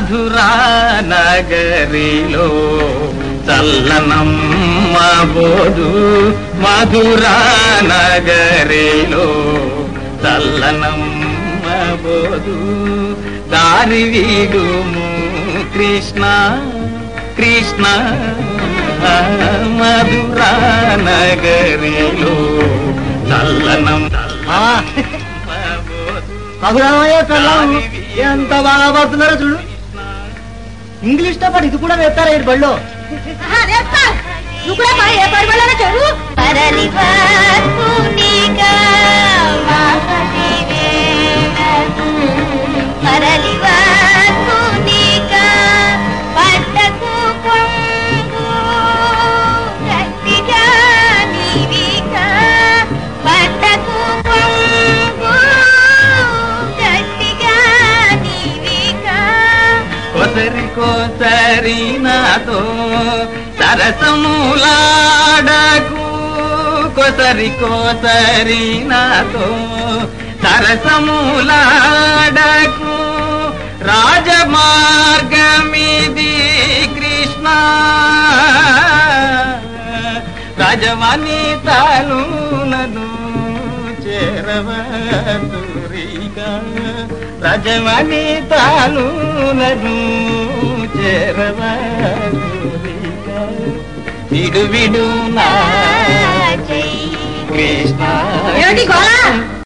మధురా నగరిలో చల్లనమ్మ బోధు మధురా నగరిలో చల్లనమ్మ బోధు దారి వీడుము కృష్ణ కృష్ణ మధురా నగరిలో చల్లనం ఆ, రఘురామయ్య పిల్లలు ఎంత బాగా పడుతున్నారో చూడు ఇంగ్లీష్ తో పాటు ఇది కూడా వేస్తారా ఈ బళ్ళు నువ్వు కూడా పా- ఏ పరిమళాలు చదువు పరలి వాసునిగా పరలి వాసునిగా పట్టకు కొంగు గట్టిగా నీవిగా పట్టకు కొంగు గట్టిగా నీవిగా కొసరి కోసరి నాతో సరసములాడకు కొసరి కోసరి నాతో సరసములాడకు రాజమార్గమిది కృష్ణ రాజవాణి తాలునను చేరవతురిగా రాజవాణి తాలునను చేరవతురిగా విడు విడు నా చెయ్యి కృష్ణ ఏమిటి గోళ?